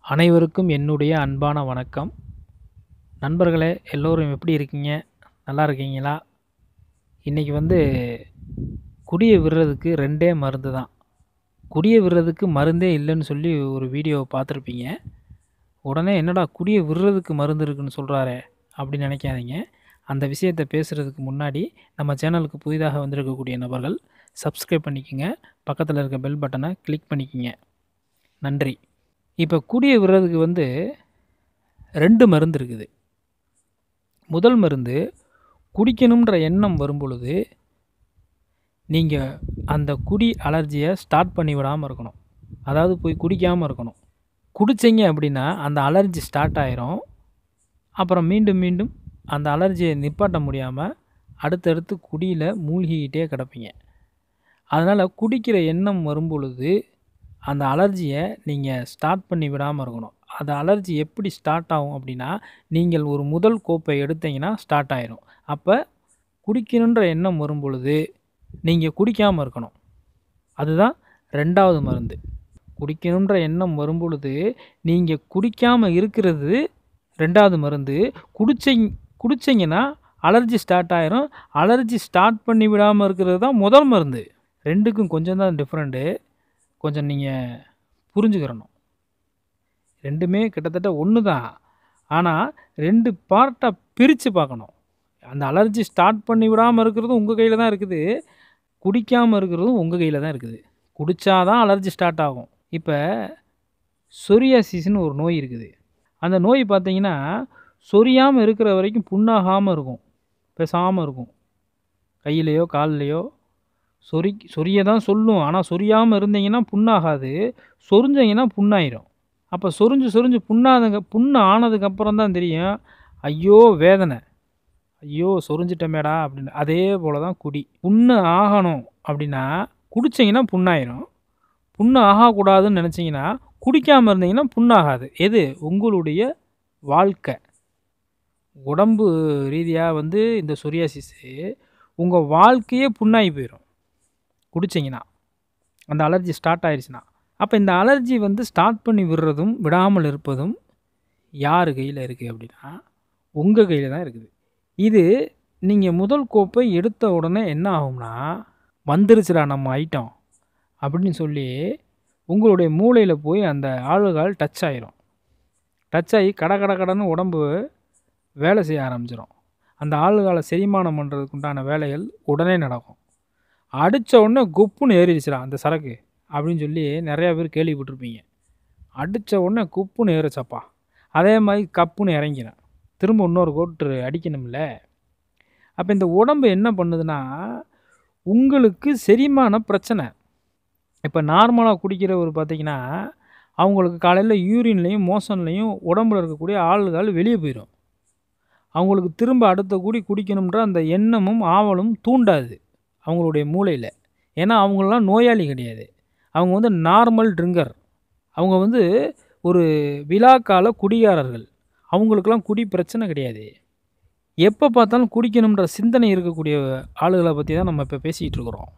அனைவருக்கும் என்னுடைய அன்பான வணக்கம் நண்பர்களே எல்லோரும் எப்படி இருக்கீங்க நல்லா இருக்கீங்களா இன்றைக்கி வந்து குடியை விடுறதுக்கு ரெண்டே மருந்து தான் குடியை விடுறதுக்கு மருந்தே இல்லைன்னு சொல்லி ஒரு வீடியோ பார்த்துருப்பீங்க உடனே என்னடா குடியை விடுறதுக்கு மருந்து இருக்குன்னு சொல்கிறாரே அப்படின்னு நினைக்காதீங்க அந்த விஷயத்தை பேசுகிறதுக்கு முன்னாடி நம்ம சேனலுக்கு புதிதாக வந்திருக்கக்கூடிய நபர்கள் சப்ஸ்கிரைப் பண்ணிக்கோங்க பக்கத்தில் இருக்க பெல் பட்டனை கிளிக் பண்ணிக்கோங்க நன்றி இப்போ குடியை விடுறதுக்கு வந்து ரெண்டு மருந்து இருக்குது முதல் மருந்து குடிக்கணுன்ற எண்ணம் வரும் பொழுது நீங்கள் அந்த குடி அலர்ஜியை ஸ்டார்ட் பண்ணி விடாமல் இருக்கணும் அதாவது போய் குடிக்காமல் இருக்கணும் குடிச்சிங்க அப்படின்னா அந்த அலர்ஜி ஸ்டார்ட் ஆயிரும் அப்புறம் மீண்டும் மீண்டும் அந்த அலர்ஜியை நிப்பாட்ட முடியாமல் அடுத்தடுத்து குடியில் மூழ்கிக்கிட்டே கிடப்பீங்க அதனால் குடிக்கிற எண்ணம் வரும் பொழுது அந்த அலர்ஜியை நீங்கள் ஸ்டார்ட் பண்ணி விடாமல் இருக்கணும் அந்த அலர்ஜி எப்படி ஸ்டார்ட் ஆகும் அப்படின்னா நீங்கள் ஒரு முதல் கோப்பை எடுத்தீங்கன்னா ஸ்டார்ட் ஆயிரும் அப்போ குடிக்கணுன்ற எண்ணம் வரும் பொழுது நீங்கள் குடிக்காமல் இருக்கணும் அதுதான் ரெண்டாவது மருந்து குடிக்கணுன்ற எண்ணம் வரும் பொழுது நீங்கள் குடிக்காமல் இருக்கிறது ரெண்டாவது மருந்து குடிச்ச குடிச்சிங்கன்னா அலர்ஜி ஸ்டார்ட் ஆயிரும் அலர்ஜி ஸ்டார்ட் பண்ணி விடாமல் இருக்கிறது தான் முதல் மருந்து ரெண்டுக்கும் கொஞ்சம் தான் டிஃப்ரெண்ட்டு கொஞ்சம் நீங்கள் புரிஞ்சுக்கிறணும் ரெண்டுமே கிட்டத்தட்ட ஒன்று தான் ஆனால் ரெண்டு பார்ட்டாக பிரித்து பார்க்கணும் அந்த அலர்ஜி ஸ்டார்ட் பண்ணி விடாமல் இருக்கிறதும் உங்கள் கையில் தான் இருக்குது குடிக்காமல் இருக்கிறதும் உங்கள் கையில் தான் இருக்குது குடித்தாதான் அலர்ஜி ஸ்டார்ட் ஆகும் இப்போ சொரியாசிஸ்னு ஒரு நோய் இருக்குது அந்த நோய் பார்த்தீங்கன்னா சொரியாமல் இருக்கிற வரைக்கும் புண்ணாகாமல் இருக்கும் பேசாமல் இருக்கும் கையிலையோ கால்லையோ சொறி சொரிய தான் சொல்லும் ஆனால் சொரியாமல் இருந்தீங்கன்னா புண்ணாகாது சொரிஞ்சிங்கன்னா புண்ணாயிரும் அப்போ சொரிஞ்சு சொரிஞ்சு புண்ணாதுங்க புண்ணு ஆனதுக்கப்புறம் தான் தெரியும் ஐயோ வேதனை ஐயோ சொரிஞ்சிட்டமேடா அப்படின்னு அதே போல் தான் குடி புண்ணு ஆகணும் அப்படின்னா குடிச்சிங்கன்னா புண்ணாயிரும் புண்ணு ஆகக்கூடாதுன்னு நினச்சிங்கன்னா குடிக்காமல் இருந்தீங்கன்னா புண்ணாகாது எது உங்களுடைய வாழ்க்கை உடம்பு ரீதியாக வந்து இந்த சொரியாசிஸு உங்கள் வாழ்க்கையே புண்ணாகி போயிடும் குடிச்சிங்கன்னா அந்த அலர்ஜி ஸ்டார்ட் ஆயிடுச்சுன்னா அப்போ இந்த அலர்ஜி வந்து ஸ்டார்ட் பண்ணி விடுறதும் விடாமல் இருப்பதும் யார் கையில் இருக்குது அப்படின்னா உங்கள் கையில் தான் இருக்குது இது நீங்கள் முதல் கோப்பை எடுத்த உடனே என்ன ஆகும்னா வந்துருச்சுடா நம்ம ஐட்டம் அப்படின்னு சொல்லி உங்களுடைய மூளையில் போய் அந்த ஆளுகால் டச் ஆயிரும் டச் ஆகி கட கட கடன்னு உடம்பு வேலை செய்ய ஆரம்பிச்சிடும் அந்த ஆளுகாலை செரிமானம் பண்ணுறதுக்கு உண்டான வேலைகள் உடனே நடக்கும் அடித்த உடனே குப்புன்னு ஏறிடுச்சுடா அந்த சரக்கு அப்படின்னு சொல்லி நிறையா பேர் கேள்விப்பட்டிருப்பீங்க அடித்த உடனே குப்புன்னு ஏறிச்சப்பா அதே மாதிரி கப்புன்னு இறங்கிறேன் திரும்ப இன்னொரு கோட்டு அடிக்கணும்ல அப்போ இந்த உடம்பு என்ன பண்ணுதுன்னா உங்களுக்கு செரிமான பிரச்சனை இப்போ நார்மலாக குடிக்கிறவர் பார்த்தீங்கன்னா அவங்களுக்கு காலையில் யூரின்லேயும் மோஷன்லேயும் உடம்புல இருக்கக்கூடிய ஆளுகள் வெளியே போயிடும் அவங்களுக்கு திரும்ப அடுத்த கூடி குடிக்கணுன்ற அந்த எண்ணமும் ஆவலும் தூண்டாது அவங்களுடைய மூளையில் ஏன்னா அவங்களெலாம் நோயாளி கிடையாது அவங்க வந்து நார்மல் ட்ரிங்கர் அவங்க வந்து ஒரு விழாக்கால குடிகாரர்கள் அவங்களுக்கெல்லாம் குடி பிரச்சனை கிடையாது எப்போ பார்த்தாலும் குடிக்கணுன்ற சிந்தனை இருக்கக்கூடிய ஆளுகளை பற்றி தான் நம்ம இப்போ பேசிகிட்டு இருக்கிறோம்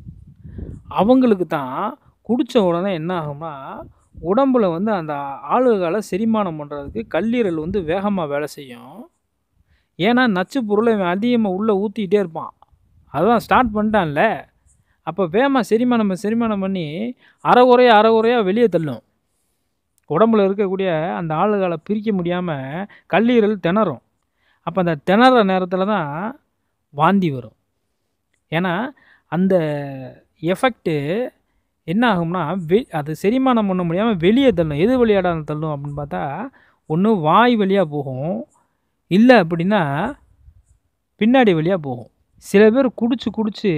அவங்களுக்கு தான் குடித்த உடனே என்ன ஆகும்னா உடம்புல வந்து அந்த ஆளுகளை செரிமானம் பண்ணுறதுக்கு கல்லீரல் வந்து வேகமாக வேலை செய்யும் ஏன்னா நச்சு பொருளை இவன் அதிகமாக உள்ளே ஊற்றிக்கிட்டே இருப்பான் அதான் ஸ்டார்ட் பண்ணிட்டான்ல அப்போ வேகமாக செரிமானம் செரிமானம் பண்ணி அறகுறையாக அறகுறையாக வெளியே தள்ளும் உடம்புல இருக்கக்கூடிய அந்த ஆளுகளை பிரிக்க முடியாமல் கல்லீரல் திணறும் அப்போ அந்த திணற நேரத்தில் தான் வாந்தி வரும் ஏன்னா அந்த எஃபெக்ட்டு என்ன ஆகும்னா வெ அது செரிமானம் பண்ண முடியாமல் வெளியே தள்ளும் எது வழியாட தள்ளும் அப்படின்னு பார்த்தா ஒன்று வாய் வழியாக போகும் இல்லை அப்படின்னா பின்னாடி வழியாக போகும் சில பேர் குடிச்சு குடிச்சு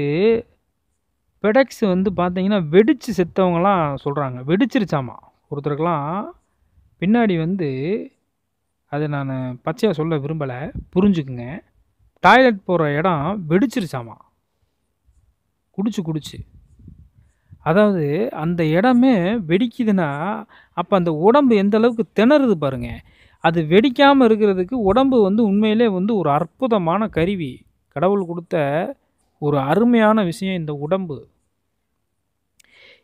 பெடக்ஸ் வந்து பார்த்தீங்கன்னா வெடித்து செத்தவங்கலாம் சொல்கிறாங்க வெடிச்சிருச்சாமா ஒருத்தருக்கெலாம் பின்னாடி வந்து அதை நான் பச்சையாக சொல்ல விரும்பலை புரிஞ்சுக்குங்க டாய்லெட் போகிற இடம் வெடிச்சிருச்சாமா குடிச்சு குடிச்சு அதாவது அந்த இடமே வெடிக்குதுன்னா அப்போ அந்த உடம்பு எந்த அளவுக்கு திணறுது பாருங்கள் அது வெடிக்காமல் இருக்கிறதுக்கு உடம்பு வந்து உண்மையிலே வந்து ஒரு அற்புதமான கருவி கடவுள் கொடுத்த ஒரு அருமையான விஷயம் இந்த உடம்பு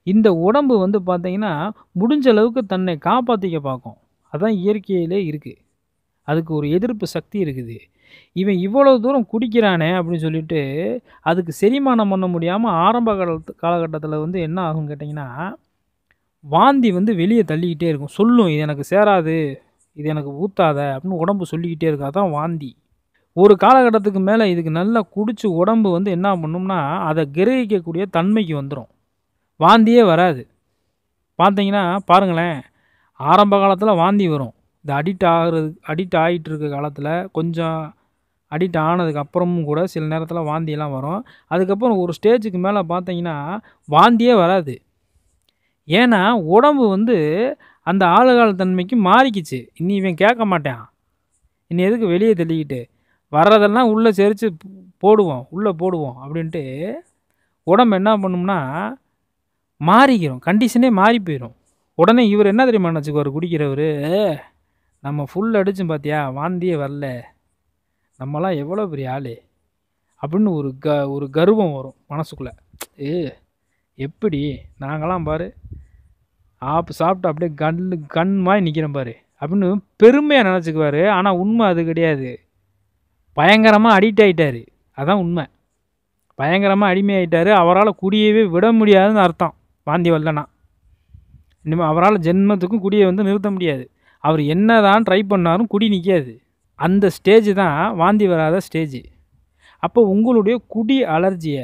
இந்த உடம்பு வந்து பார்த்தீங்கன்னா முடிஞ்ச அளவுக்கு தன்னை காப்பாற்றிக்க பார்க்கும் அதான் இயற்கையிலே இருக்குது அதுக்கு ஒரு எதிர்ப்பு சக்தி இருக்குது இவன் இவ்வளோ தூரம் குடிக்கிறானே அப்படின்னு சொல்லிட்டு அதுக்கு செரிமானம் பண்ண முடியாமல் ஆரம்ப காலத்து காலகட்டத்தில் வந்து என்ன ஆகும்னு கேட்டிங்கன்னா வாந்தி வந்து வெளியே தள்ளிக்கிட்டே இருக்கும் சொல்லும் இது எனக்கு சேராது இது எனக்கு ஊத்தாத அப்படின்னு உடம்பு சொல்லிக்கிட்டே இருக்கும் அதான் வாந்தி ஒரு காலகட்டத்துக்கு மேலே இதுக்கு நல்லா குடிச்சு உடம்பு வந்து என்ன பண்ணும்னா அதை கிரகிக்கக்கூடிய தன்மைக்கு வந்துடும் வாந்தியே வராது பார்த்தீங்கன்னா பாருங்களேன் ஆரம்ப காலத்தில் வாந்தி வரும் இந்த அடிக்ட் ஆகிறது அடிக்ட் ஆகிட்டு இருக்க காலத்தில் கொஞ்சம் அடிக்ட் ஆனதுக்கு அப்புறமும் கூட சில நேரத்தில் வாந்தியெல்லாம் வரும் அதுக்கப்புறம் ஒரு ஸ்டேஜுக்கு மேலே பார்த்தீங்கன்னா வாந்தியே வராது ஏன்னா உடம்பு வந்து அந்த ஆளுகால தன்மைக்கு மாறிக்கிச்சு இனி இவன் கேட்க மாட்டான் இனி எதுக்கு வெளியே தள்ளிக்கிட்டு வர்றதெல்லாம் உள்ளே செரித்து போடுவோம் உள்ளே போடுவோம் அப்படின்ட்டு உடம்பு என்ன பண்ணும்னா மாறிக்கிறோம் கண்டிஷனே மாறி போயிடும் உடனே இவர் என்ன தெரியுமா நினச்சிக்குவார் குடிக்கிறவர் நம்ம ஃபுல் அடிச்சும் பார்த்தியா வாந்தியே வரல நம்மலாம் எவ்வளோ பெரிய ஆள் அப்படின்னு ஒரு க ஒரு கர்வம் வரும் மனசுக்குள்ளே ஏ எப்படி நாங்களாம் பாரு ஆப்பு சாப்பிட்டு அப்படியே கண்ணு கண் மாதிரி நிற்கிறேன் பாரு அப்படின்னு பெருமையாக நினச்சிக்குவார் ஆனால் உண்மை அது கிடையாது பயங்கரமாக அடிக்ட் ஆகிட்டார் அதான் உண்மை பயங்கரமாக அடிமையாயிட்டார் அவரால் குடியவே விட முடியாதுன்னு அர்த்தம் வாந்தி வரலனா இனிமேல் அவரால் ஜென்மத்துக்கும் குடியை வந்து நிறுத்த முடியாது அவர் என்ன தான் ட்ரை பண்ணாலும் குடி நிற்காது அந்த ஸ்டேஜ் தான் வாந்தி வராத ஸ்டேஜ் அப்போ உங்களுடைய குடி அலர்ஜியை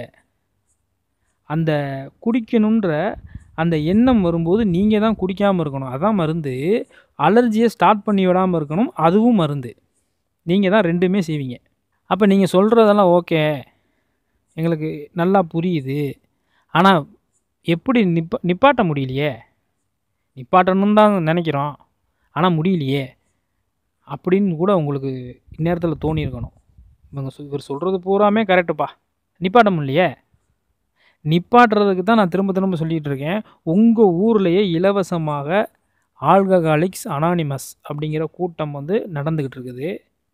அந்த குடிக்கணுன்ற அந்த எண்ணம் வரும்போது நீங்கள் தான் குடிக்காமல் இருக்கணும் அதான் மருந்து அலர்ஜியை ஸ்டார்ட் பண்ணி விடாமல் இருக்கணும் அதுவும் மருந்து நீங்கள் தான் ரெண்டுமே செய்வீங்க அப்போ நீங்கள் சொல்கிறதெல்லாம் ஓகே எங்களுக்கு நல்லா புரியுது ஆனால் எப்படி நிப்ப நிப்பாட்ட முடியலையே நிப்பாட்டணும்னு தான் நினைக்கிறோம் ஆனால் முடியலையே அப்படின்னு கூட உங்களுக்கு இந்நேரத்தில் தோணியிருக்கணும் இவங்க சொ- இவர் சொல்கிறது பூராமே கரெக்டுப்பா நிப்பாட்ட முடியலையே நிப்பாட்டுறதுக்கு தான் நான் திரும்ப திரும்ப சொல்லிகிட்டு இருக்கேன் உங்கள் ஊர்லேயே இலவசமாக ஆல்கஹாலிக்ஸ் அனானிமஸ் அப்படிங்கிற கூட்டம் வந்து நடந்துக்கிட்டு இருக்குது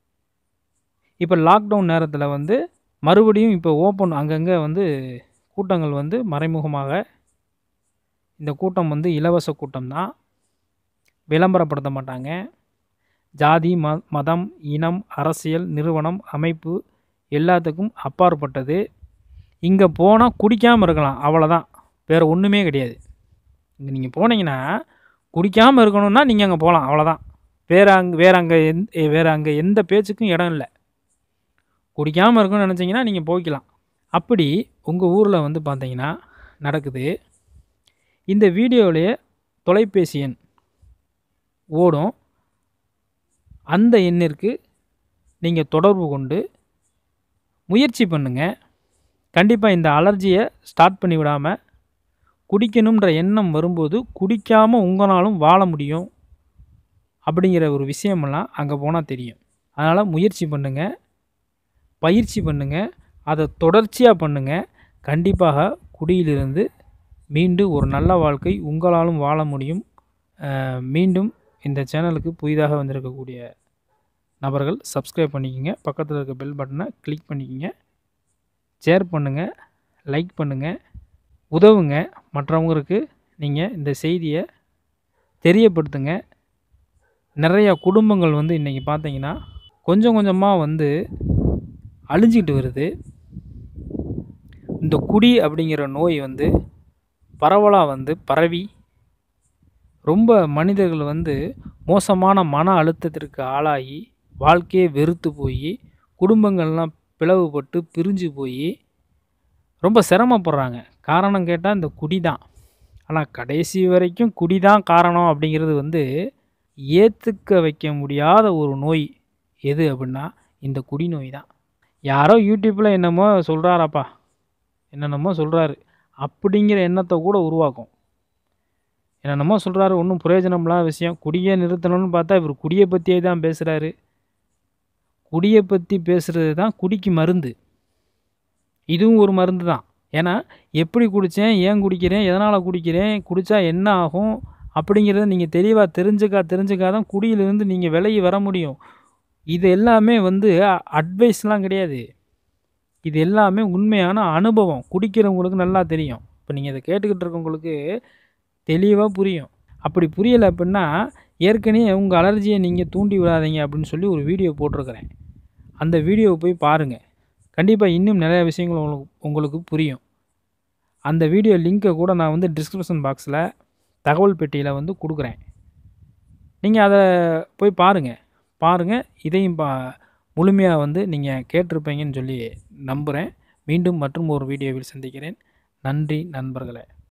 இப்போ லாக்டவுன் நேரத்தில் வந்து மறுபடியும் இப்போ ஓப்பன் அங்கங்கே வந்து கூட்டங்கள் வந்து மறைமுகமாக இந்த கூட்டம் வந்து இலவச கூட்டம் தான் விளம்பரப்படுத்த மாட்டாங்க ஜாதி ம மதம் இனம் அரசியல் நிறுவனம் அமைப்பு எல்லாத்துக்கும் அப்பாற்பட்டது இங்கே போனால் குடிக்காமல் இருக்கலாம் அவ்வளோதான் வேறு ஒன்றுமே கிடையாது இங்கே நீங்கள் போனீங்கன்னா குடிக்காமல் இருக்கணும்னா நீங்கள் அங்கே போகலாம் அவ்வளோதான் வேறு அங்கே வேறு அங்கே எந்த வேறு அங்கே எந்த பேச்சுக்கும் இடம் இல்லை குடிக்காமல் இருக்கணும்னு நினச்சிங்கன்னா நீங்கள் போய்க்கலாம் அப்படி உங்கள் ஊரில் வந்து பார்த்தீங்கன்னா நடக்குது இந்த வீடியோவிலேயே தொலைபேசி எண் ஓடும் அந்த எண்ணிற்கு நீங்கள் தொடர்பு கொண்டு முயற்சி பண்ணுங்கள் கண்டிப்பாக இந்த அலர்ஜியை ஸ்டார்ட் பண்ணி விடாமல் குடிக்கணுன்ற எண்ணம் வரும்போது குடிக்காமல் உங்களாலும் வாழ முடியும் அப்படிங்கிற ஒரு விஷயமெல்லாம் அங்கே போனால் தெரியும் அதனால் முயற்சி பண்ணுங்கள் பயிற்சி பண்ணுங்கள் அதை தொடர்ச்சியாக பண்ணுங்கள் கண்டிப்பாக குடியிலிருந்து மீண்டு ஒரு நல்ல வாழ்க்கை உங்களாலும் வாழ முடியும் அஹ், மீண்டும் இந்த சேனலுக்கு புதிதாக வந்திருக்கக்கூடிய நபர்கள் சப்ஸ்கிரைப் பண்ணிக்கோங்க பக்கத்தில் இருக்க பெல் பட்டனை கிளிக் பண்ணிக்கோங்க ஷேர் பண்ணுங்கள் லைக் பண்ணுங்கள் உதவுங்க மற்றவங்களுக்கு நீங்கள் இந்த செய்தியை தெரியப்படுத்துங்க நிறையா குடும்பங்கள் வந்து இன்றைக்கி பார்த்தீங்கன்னா கொஞ்சம் கொஞ்சமாக வந்து அழிஞ்சிக்கிட்டு வருது இந்த குடி அப்படிங்கிற நோய் வந்து பரவலாக வந்து பரவி ரொம்ப மனிதர்கள் வந்து மோசமான மன அழுத்தத்திற்கு ஆளாகி வாழ்க்கையே வெறுத்து போய் குடும்பங்கள்லாம் பிளவுபட்டு பிரிஞ்சு போய் ரொம்ப சிரமப்படுறாங்க காரணம் கேட்டால் இந்த குடி தான் ஆனால் கடைசி வரைக்கும் குடி தான் காரணம் அப்படிங்கிறது வந்து ஏற்றுக்க வைக்க முடியாத ஒரு நோய் எது அப்படின்னா இந்த குடி நோய் தான் யாரோ யூடியூப்பில் என்னமோ சொல்கிறாராப்பா என்னென்னமோ சொல்கிறாரு அப்படிங்கிற எண்ணத்தை கூட உருவாக்கும் என்னென்னமோ சொல்கிறாரு ஒன்றும் பிரயோஜனம் இல்லாத விஷயம் குடியை நிறுத்தணும்னு பார்த்தா இவர் குடியை பற்றியே தான் பேசுகிறாரு குடியை பற்றி பேசுகிறது தான் குடிக்கு மருந்து இதுவும் ஒரு மருந்து தான் ஏன்னா எப்படி குடித்தேன் ஏன் குடிக்கிறேன் எதனால் குடிக்கிறேன் குடித்தா என்ன ஆகும் அப்படிங்கிறத நீங்கள் தெளிவாக தெரிஞ்சுக்கா தெரிஞ்சுக்கா தான் குடியிலிருந்து நீங்கள் விலகி வர முடியும் இது எல்லாமே வந்து அட்வைஸ்லாம் கிடையாது இது எல்லாமே உண்மையான அனுபவம் குடிக்கிறவங்களுக்கு நல்லா தெரியும் இப்போ நீங்கள் இதை கேட்டுக்கிட்டு இருக்கவங்களுக்கு தெளிவாக புரியும் அப்படி புரியலை அப்படின்னா ஏற்கனவே உங்கள் அலர்ஜியை நீங்கள் தூண்டி விடாதீங்க அப்படின்னு சொல்லி ஒரு வீடியோ போட்டிருக்கிறேன் அந்த வீடியோவை போய் பாருங்கள் கண்டிப்பாக இன்னும் நிறைய விஷயங்கள் உங்களுக்கு உங்களுக்கு புரியும் அந்த வீடியோ லிங்க்கை கூட நான் வந்து டிஸ்கிரிப்ஷன் பாக்ஸில் தகவல் பெட்டியில் வந்து கொடுக்குறேன் நீங்கள் அதை போய் பாருங்கள் பாருங்கள் இதையும் பா முழுமையாக வந்து நீங்கள் கேட்டிருப்பீங்கன்னு சொல்லி நம்புகிறேன் மீண்டும் மற்றும் ஒரு வீடியோவில் சந்திக்கிறேன் நன்றி நண்பர்களே